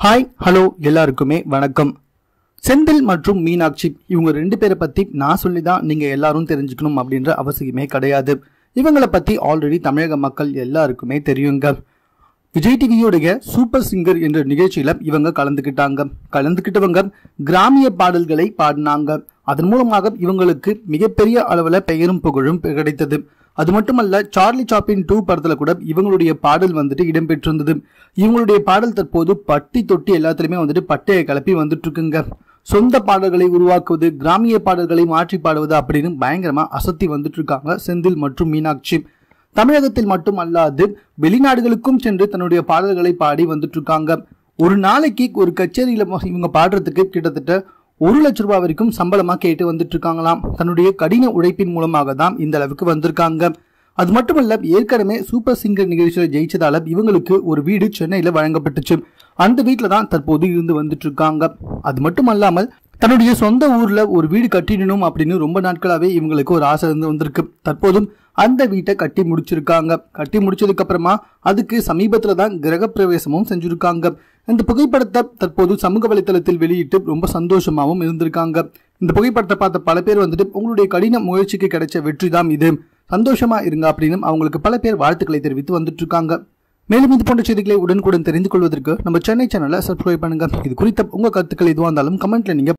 hi hello எல்லாருக்குமே வணக்கம் செந்தில் மற்றும் மீனாட்சி இவங்க ரெண்டு பேரை பத்தி நான் சொல்லி தான் நீங்க எல்லாரும் தெரிஞ்சுக்கணும் அப்படின்ற அவசியமே கிடையாது இவங்கள பத்தி ஆல்ரெடி தமிழக மக்கள் எல்லாருக்குமே தெரியுங்க விஜய் டிவியோடைய சூப்பர் சிங்கர் என்ற நிகழ்ச்சியில இவங்க கலந்துக்கிட்டாங்க கலந்துக்கிட்டவங்க கிராமிய பாடல்களை பாடினாங்க அதன் மூலமாக இவங்களுக்கு மிகப்பெரிய அளவுல பெயரும் புகழும் கிடைத்தது அது மட்டுமல்ல சார்லி சாப்பின் டூ படத்துல கூட இவங்களுடைய பாடல் வந்துட்டு இடம்பெற்றிருந்தது இவங்களுடைய பாடல் தற்போது பட்டி தொட்டி எல்லாத்துலயுமே வந்துட்டு பட்டையை கிளப்பி வந்துட்டு இருக்குங்க சொந்த பாடல்களை உருவாக்குவது கிராமிய பாடல்களை மாற்றி பாடுவது அப்படின்னு பயங்கரமா அசத்தி வந்துட்டு இருக்காங்க செந்தில் மற்றும் மீனாட்சி தமிழகத்தில் மட்டும் அல்லாது வெளிநாடுகளுக்கும் சென்று தன்னுடைய பாடல்களை பாடி வந்துட்டு இருக்காங்க ஒரு நாளைக்கு ஒரு கச்சேரியில மொ- இவங்க பாடுறதுக்கு கிட்டத்தட்ட ஒரு லட்ச ரூபாய் வரைக்கும் சம்பளமா கேட்டு வந்துட்டு இருக்காங்களாம் தன்னுடைய கடின உழைப்பின் மூலமாக தான் இந்த அளவுக்கு வந்திருக்காங்க அது மட்டுமல்ல ஏற்கனவே சூப்பர் சிங்கர் நிகழ்ச்சியில ஜெயிச்சதால இவங்களுக்கு ஒரு வீடு சென்னையில வழங்கப்பட்டுச்சு அந்த வீட்டுல தான் தற்போது இருந்து வந்துட்டு இருக்காங்க அது மட்டும் அல்லாமல் தன்னுடைய சொந்த ஊர்ல ஒரு வீடு கட்டிடணும் அப்படின்னு ரொம்ப நாட்களாவே இவங்களுக்கு ஒரு ஆசை இருந்து வந்திருக்கு தற்போதும் அந்த வீட்டை கட்டி முடிச்சிருக்காங்க கட்டி முடிச்சதுக்கு அப்புறமா அதுக்கு சமீபத்துல தான் கிரகப்பிரவேசமும் செஞ்சிருக்காங்க இந்த புகைப்படத்தை தற்போது சமூக வலைத்தளத்தில் வெளியிட்டு ரொம்ப சந்தோஷமாவும் இருந்திருக்காங்க இந்த புகைப்படத்தை பார்த்த பல பேர் வந்துட்டு உங்களுடைய கடின முயற்சிக்கு கிடைச்ச வெற்றி தான் இது சந்தோஷமா இருங்க அப்படின்னு அவங்களுக்கு பல பேர் வாழ்த்துக்களை தெரிவித்து வந்துட்டு இருக்காங்க மேலும் இது போன்ற செய்திகளை உடனுக்குடன் தெரிந்து கொள்வதற்கு நம்ம சென்னை சேனலை சப்ஸ்கிரைப் பண்ணுங்க இது குறித்த உங்க கருத்துக்கள் எதுவாக இருந்தாலும் கமெண்ட்ல நீங்க